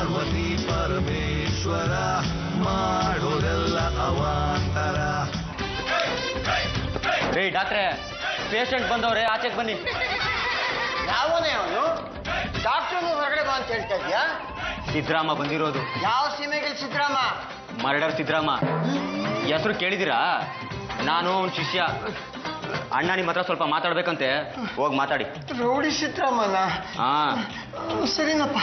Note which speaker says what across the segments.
Speaker 1: ಪಾರ್ವತಿ ಪರಮೇಶ್ವರ ಮಾಡೋದೆಲ್ಲ ಅವಾಂತರ
Speaker 2: ರೀ ಡಾಕ್ಟ್ರೆ ಪೇಷಂಟ್ ಬಂದವ್ರೆ ಆಚೆಗೆ ಬನ್ನಿ
Speaker 3: ಯಾವನೇ ಅವನು ಡಾಕ್ಟರ್ ಹೊರಗಡೆ ಬಾ ಅಂತ ಹೇಳ್ತಾ ಇದ್ಯಾ
Speaker 2: ಸಿದ್ರಾಮ ಬಂದಿರೋದು
Speaker 3: ಯಾವ ಸೀಮೆಗೆ ಸಿದ್ದರಾಮ
Speaker 2: ಮರ್ಡರ್ ಸಿದ್ರಾಮ ಹೆಸರು ಕೇಳಿದಿರಾ ನಾನು ಅವ್ನ ಶಿಷ್ಯ ಅಣ್ಣ ನಿಮ್ಮ ಹತ್ರ ಸ್ವಲ್ಪ ಮಾತಾಡ್ಬೇಕಂತೆ ಹೋಗಿ ಮಾತಾಡಿ
Speaker 3: ರೌಡಿ ಸಿದ್ದರಾಮನ
Speaker 2: ಹಾ
Speaker 3: ಸರಿನಪ್ಪ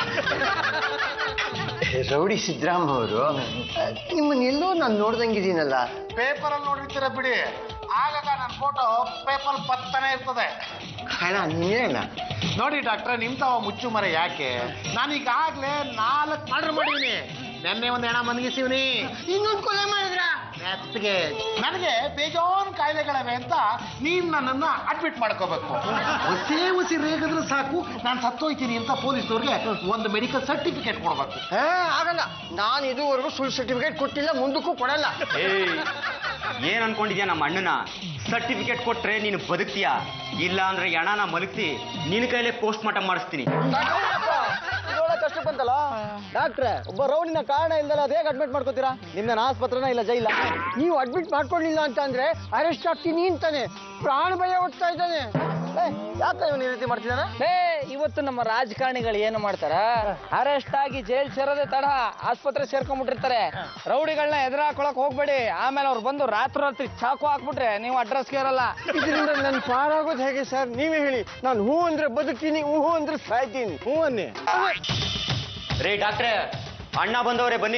Speaker 3: ರೌಡಿ ಸಿದ್ದರಾಮ ಅವರು ನಿಮ್ಮನ್ನೆಲ್ಲೋ ನಾನು ನೋಡ್ದಂಗಿದ್ದೀನಲ್ಲ
Speaker 4: ಪೇಪರಲ್ಲಿ ನೋಡಿರ್ತೀರ ಬಿಡಿ ಆಗಾಗ ನನ್ನ ಫೋಟೋ ಪೇಪರ್ ಪತ್ತನೇ ಇರ್ತದೆ
Speaker 3: ಹಣ ನೀನೇನ
Speaker 4: ನೋಡಿ ಡಾಕ್ಟ್ರೆ ನಿಮ್ ತಾವ ಮುಚ್ಚು ಮರ ಯಾಕೆ ನಾನೀಗಾಗ್ಲೇ ನಾಲ್ಕು ಮರ್ಡರ್ ಮಾಡಿದೀನಿ ನೆನ್ನೆ ಒಂದು ಹೆಣ ಮನಗಿಸಿವ್ನಿ
Speaker 3: ಇನ್ನೊಂದು ಕೊಲೆ ಮಾಡಿದ್ರ
Speaker 4: ನೆತ್ತಿಗೆ ನನಗೆ ಬೇಜಾನ್ ಕಾಯಿಲೆಗಳಿವೆ ಅಂತ ನೀನ್ ನನ್ನನ್ನ ಅಡ್ಮಿಟ್ ಮಾಡ್ಕೋಬೇಕು ಒಸೇ ಉಸಿ ರೇಗಿದ್ರೆ ಸಾಕು ನಾನು ಸತ್ತೋಯ್ತೀನಿ ಅಂತ ಪೊಲೀಸ್ನವ್ರಿಗೆ ಒಂದು ಮೆಡಿಕಲ್ ಸರ್ಟಿಫಿಕೇಟ್ ಕೊಡ್ಬೇಕು
Speaker 3: ಹೇ ಆಗಲ್ಲ ನಾನು ಇದುವರೆಗೂ ಸುಳ್ಳು ಸರ್ಟಿಫಿಕೇಟ್ ಕೊಟ್ಟಿಲ್ಲ ಮುಂದಕ್ಕೂ ಕೊಡಲ್ಲ
Speaker 2: ಏಯ್ ಏನ್ ಅನ್ಕೊಂಡಿದ್ಯಾ ನಮ್ಮ ಅಣ್ಣನ ಸರ್ಟಿಫಿಕೇಟ್ ಕೊಟ್ರೆ ನೀನು ಬದುಕ್ತೀಯಾ ಇಲ್ಲ ಅಂದ್ರೆ ಎಣನ ಮಲಗ್ತಿ ನಿನ್ನ ಕೈಲೇ ಪೋಸ್ಟ್ ಮಾರ್ಟಮ್ ಮಾಡಿಸ್ತೀನಿ
Speaker 5: ಕಷ್ಟ ಬಂತಲ್ಲ ಡಾಕ್ಟ್ರೆ ಒಬ್ಬ ರೌಡಿನ ಕಾರಣ ಇಲ್ದಲ್ಲ ಅದೇ ಅಡ್ಮಿಟ್ ಮಾಡ್ಕೋತೀರಾ ನಿಮ್ನ ಆಸ್ಪತ್ರೆನ ಇಲ್ಲ ಜೈಲ
Speaker 3: ನೀವು ಅಡ್ಮಿಟ್ ಮಾಡ್ಕೊಳ್ಳಿಲ್ಲ ಅಂತ ಅಂದ್ರೆ ಅರೆಸ್ಟ್ ಆಗ್ತೀನಿ ಅಂತಾನೆ ಪ್ರಾಣ ಭಯ ಹುಡ್ತಾ ಇದ್ದಾನೆ
Speaker 5: ಯಾಕೆ ಇವನು ಈ ರೀತಿ ಮಾಡ್ತಿದ್ದಾನೆ
Speaker 6: ಹೇ ಇವತ್ತು ನಮ್ಮ ರಾಜಕಾರಣಿಗಳು ಏನು ಮಾಡ್ತಾರ ಅರೆಸ್ಟ್ ಆಗಿ ಜೈಲ್ ಸೇರೋದೇ ತಡ ಆಸ್ಪತ್ರೆ ಸೇರ್ಕೊಂಡ್ಬಿಟ್ಟಿರ್ತಾರೆ ರೌಡಿಗಳನ್ನ ಎದುರಾಕೊಳಕ್ ಹೋಗ್ಬೇಡಿ ಆಮೇಲೆ ಅವ್ರು ಬಂದು ರಾತ್ರಿ ಚಾಕು ಹಾಕ್ಬಿಟ್ರೆ ನೀವು ಅಡ್ರೆಸ್ಗೆ ಇರಲ್ಲ
Speaker 3: ಇದರಿಂದ ನನ್ನ ಪಾರಾಗೋದು ಹೇಗೆ ಸರ್ ನೀವೇ ಹೇಳಿ ನಾನು ಹೂ ಅಂದ್ರೆ ಬದುಕ್ತೀನಿ ಹೂ ಅಂದ್ರೆ ಸಾಯ್ತೀನಿ
Speaker 5: ಹ್ಞೂ ಅನ್ನಿ
Speaker 2: ರೀ ಡಾಕ್ಟ್ರೆ ಅಣ್ಣ ಬಂದವ್ರೆ ಬನ್ನಿ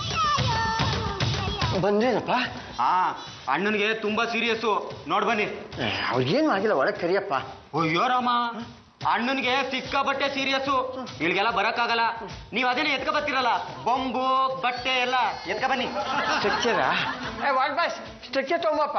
Speaker 3: ಬಂದೇನಪ್ಪ
Speaker 2: ಹಾ ಅಣ್ಣನಿಗೆ ತುಂಬಾ ಸೀರಿಯಸ್ಸು ನೋಡ್ ಬನ್ನಿ
Speaker 3: ಅವ್ರಿಗೇನು ಆಗಿಲ್ಲ ಒಳಗೆ ಕರಿಯಪ್ಪ
Speaker 2: ಅಯ್ಯೋ ರಾಮ ಅಣ್ಣನಿಗೆ ಸಿಕ್ಕಾಬಟ್ಟೆ ಸೀರಿಯಸ್ಸು ಇಲ್ಲಿಗೆಲ್ಲ ಬರಕ್ಕಾಗಲ್ಲ ನೀವು ಅದೇನೆ ಎತ್ಕ ಬರ್ತಿರಲ್ಲ ಬೊಂಬು ಬಟ್ಟೆ ಎಲ್ಲ ಎತ್ಕ ಬನ್ನಿ
Speaker 3: ಸ್ಟ್ರಕ್ಚರ ಏ ವಾಟ್ ಬಾಸ್ ಸ್ಟ್ರಕ್ಚರ್ ತಗೊಂಬಪ್ಪ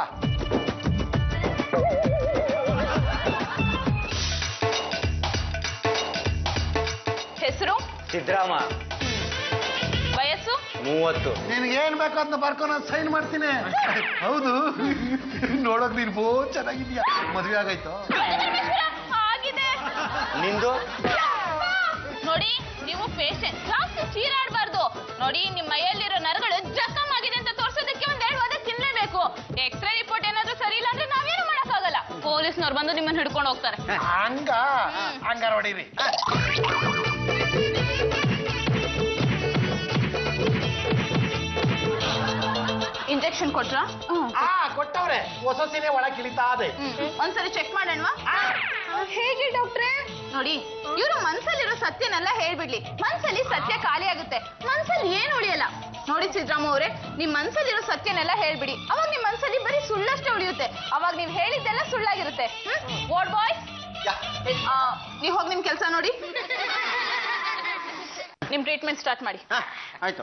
Speaker 7: ಹೆಸರು
Speaker 2: ಸಿದ್ರಾಮ
Speaker 7: ವಯಸ್ಸು
Speaker 2: ಮೂವತ್ತು
Speaker 4: ನಿನಗೇನ್ ಬೇಕು ಅದನ್ನ ಬರ್ಕೊ ನಾನು ಸೈನ್ ಮಾಡ್ತೀನಿ ಹೌದು ನೋಡೋಕ್ ನೀನು ಬೋ ಚೆನ್ನಾಗಿದ್ಯಾ ಮದ್ವೆ ಆಗೈತೋ
Speaker 7: ಆಗಿದೆ
Speaker 2: ನಿಂದು
Speaker 7: ನೋಡಿ ನೀವು ಪೇಷಂಟ್ ಜಾಸ್ತಿ ಚೀರಾಡಬಾರ್ದು ನೋಡಿ ನಿಮ್ಮ ಮೈಯಲ್ಲಿರೋ ನರಗಳು ಜಖಮ್ ಆಗಿದೆ ಅಂತ ತೋರ್ಸೋದಕ್ಕೆ ಒಂದ್ ಎರಡು ವಾರ ತಿನ್ಲೇಬೇಕು ಎಕ್ಸ್ರೇ ರಿಪೋರ್ಟ್ ಏನಾದ್ರೂ ಸರಿ ಇಲ್ಲ ಅಂದ್ರೆ ನಾವೇನು ಮಾಡಕ್ಕಾಗಲ್ಲ ಪೊಲೀಸ್ನವ್ರು ಬಂದು ನಿಮ್ಮನ್ನ ಹಿಡ್ಕೊಂಡು ಹೋಗ್ತಾರೆ
Speaker 4: ಹಂಗ ಹಂಗಾರ ಹೊಡೀರಿ
Speaker 7: ಇಂಜೆಕ್ಷನ್ ಕೊಟ್ರಾ
Speaker 4: ಆ ಕೊಟ್ಟವ್ರೆ ಹೊಸ ಸೀರೆ ಒಳಗೆ ಇಳಿತಾ ಅದೆ
Speaker 7: ಒಂದ್ಸರಿ ಚೆಕ್ ಮಾಡೋಣವಾ ಹೇಗೆ ಡಾಕ್ಟ್ರೆ ನೋಡಿ ಇವರು ಮನ್ಸಲ್ಲಿರೋ ಸತ್ಯನೆಲ್ಲ ಹೇಳ್ಬಿಡ್ಲಿ ಮನ್ಸಲ್ಲಿ ಸತ್ಯ ಖಾಲಿ ಆಗುತ್ತೆ ಮನ್ಸಲ್ಲಿ ಏನು ಉಳಿಯಲ್ಲ ನೋಡಿ ಸಿದ್ದರಾಮ ಅವರೇ ನಿಮ್ ಮನ್ಸಲ್ಲಿರೋ ಸತ್ಯನೆಲ್ಲ ಹೇಳ್ಬಿಡಿ ಅವಾಗ ನಿಮ್ ಮನ್ಸಲ್ಲಿ ಬರೀ ಸುಳ್ಳಷ್ಟೇ ಉಳಿಯುತ್ತೆ ಅವಾಗ ನೀವ್ ಹೇಳಿದ್ದೆಲ್ಲ ಸುಳ್ಳಾಗಿರುತ್ತೆ ವಾಟ್ ಬಾಯ್ಸ್ ನೀವ್ ಹೋಗಿ ನಿಮ್ ಕೆಲಸ ನೋಡಿ ನಿಮ್ ಟ್ರೀಟ್ಮೆಂಟ್ ಸ್ಟಾರ್ಟ್ ಮಾಡಿ
Speaker 3: ಆಯ್ತು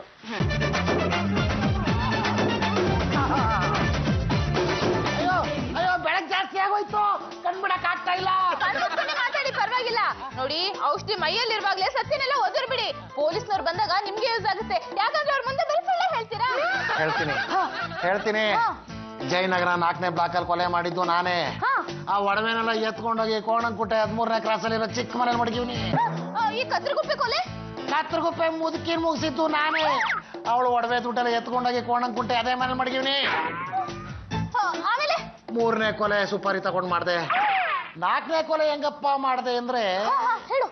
Speaker 4: ಅಯ್ಯೋ ಅಯ್ಯೋ ಬೆಳಗ್ಗೆ ಜಾಸ್ತಿ ಆಗೋಯ್ತು ಕಣ್ಬಿಡಕ್ ಆಗ್ತಾ ಇಲ್ಲ
Speaker 7: ಕಣ್ ಮುಚ್ಕೊಂಡು ಮಾತಾಡಿ ಪರವಾಗಿಲ್ಲ ನೋಡಿ ಔಷಧಿ ಮೈಯಲ್ಲಿರುವಾಗ್ಲೇ ಸತ್ಯನೆಲ್ಲ ಒದರ್ಬಿಡಿ ಪೊಲೀಸ್ನವ್ರು ಬಂದಾಗ ನಿಮ್ಗೆ ಯೂಸ್ ಆಗುತ್ತೆ ಯಾಕಂದ್ರೆ ಅವ್ರ ಮುಂದೆ ಬರೀ ಸುಳ್ಳ ಹೇಳ್ತೀರಾ
Speaker 4: ಹೇಳ್ತೀನಿ
Speaker 7: ಹಾ.
Speaker 4: ಹೇಳ್ತೀನಿ
Speaker 7: ಹಾ.
Speaker 4: ಜಯನಗರ ನಾಲ್ಕನೇ ಬ್ಲಾಕಲ್ಲಿ ಕೊಲೆ ಮಾಡಿದ್ದು ನಾನೇ
Speaker 7: ಹಾ.
Speaker 4: ಆ ಒಡವೆನೆಲ್ಲ ಎತ್ಕೊಂಡೋಗಿ ಕೋಣಂಕುಟೆ ಹದಿಮೂರನೇ ಕ್ರಾಸಲ್ಲಿರೋ ಚಿಕ್ಕ ಮನೇಲಿ ಮಡಗಿವ್ನಿ
Speaker 7: ಆ, ಈ ಕತ್ರಗುಪ್ಪೆ ಕೊಲೆ
Speaker 4: ಕತ್ರಗುಪ್ಪೆ ಮುದುಕಿನ ಮುಗಿಸಿದ್ದು ನಾನೇ ಅವಳು ಒಡವೆ ದುಡ್ಡೆಲ್ಲ ಎತ್ಕೊಂಡೋಗಿ ಕೋಣಂಕುಂಟೆ ಅದೇ ಮನೇಲಿ ಮಡಗಿವ್ನಿ
Speaker 7: ಆ, ಆಮೇಲೆ
Speaker 4: ಮೂರನೇ ಕೊಲೆ ಸುಪಾರಿ ತಗೊಂಡ್ ಮಾಡ್ದೆ ನಾಲ್ಕನೇ ಕೊಲೆ ಹೆಂಗಪ್ಪ ಮಾಡ್ದೆ ಅಂದ್ರೆ
Speaker 7: ಹಾ, ಹಾ, ಹೇಳು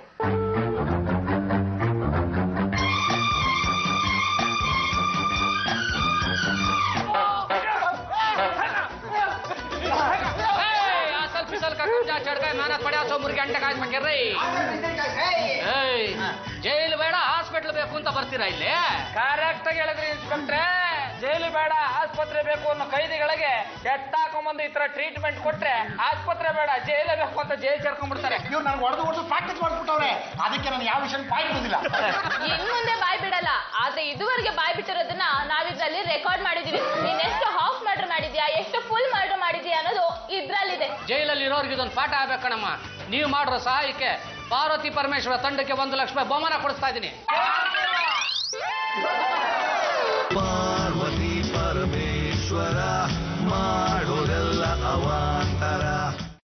Speaker 6: ಅಸಲ್ ಪಿಸಲ್ ಕಬ್ಜಾ ಚಡ್ಕಾಯ್ ಮಾನ ಪಡ್ಯಾಸೋ ಮೂರು ಗಂಟೆ ಕಾಯ್ಬೇಕಿರ್ರಿ ಏಯ್ ಜೈಲು ಬೇಡ ಹಾಸ್ಪಿಟ್ಲ್ ಬೇಕು ಅಂತ ಬರ್ತೀರಾ ಇಲ್ಲಿ ಕರೆಕ್ಟ್ ಆಗಿ ಹೇಳಿದ್ರಿ ಇನ್ಸ್ಪೆಕ್ಟ್ರೆ ಜೈಲು ಬೇಡ ಆಸ್ಪತ್ರೆ ಬೇಕು ಅನ್ನೋ ಕೈದಿಗಳಿಗೆ ಕೆಟ್ಟಾಕೊಂಬಂದು ಈ ತರ ಟ್ರೀಟ್ಮೆಂಟ್ ಕೊಟ್ರೆ ಆಸ್ಪತ್ರೆ ಬೇಡ ಜೈಲೇ ಬೇಕು ಅಂತ ಜೈಲ್ ಸೇರ್ಕೊಂಡ್ಬಿಡ್ತಾರೆ
Speaker 4: ಇವ್ರು ನನಗೆ ಹೊಡೆದು ಹೊಡೆದು ಪ್ರಾಕ್ಟೀಸ್ ಮಾಡ್ಬಿಟ್ಟವ್ರೆ ಅದಕ್ಕೆ ನಾನು ಯಾವ ವಿಷಯ ಬಾಯ್ ಬಿಡುದಿಲ್ಲ
Speaker 7: ಇನ್ ಮುಂದೆ ಬಾಯ್ ಬಿಡಲ್ಲ ಆದ್ರೆ ಇದುವರೆಗೆ ಬಾಯ್ ಬಿಟ್ಟಿರೋದನ್ನ ನಾವಿದ್ರಲ್ಲಿ ರೆಕಾರ್ಡ್ ಮಾಡಿದೀವಿ ನೀನ್ ಎಷ್ಟು ಹಾಫ್ ಮರ್ಡರ್ ಮಾಡಿದ್ಯಾ ಎಷ್ಟು ಫುಲ್ ಮರ್ಡರ್ ಮಾಡಿದ್ಯಾ ಅನ್ನೋದು ಇದ್ರಲ್ಲಿದೆ
Speaker 6: ಜೈಲಲ್ಲಿ ಇರೋರ್ಗೆ ಇದೊಂದು ಪಾಠ ಆಗ್ಬೇಕಣಮ್ಮ ನೀವು ಮಾಡಿರೋ ಸಹಾಯಕ್ಕೆ ಪಾರ್ವತಿ ಪರಮೇಶ್ವರ ತಂಡಕ್ಕೆ ಒಂದು ಲಕ್ಷ ರೂಪಾಯಿ ಬಹುಮಾನ ಕೊಡಿಸ್ತಾ ಇದ್ದೀನಿ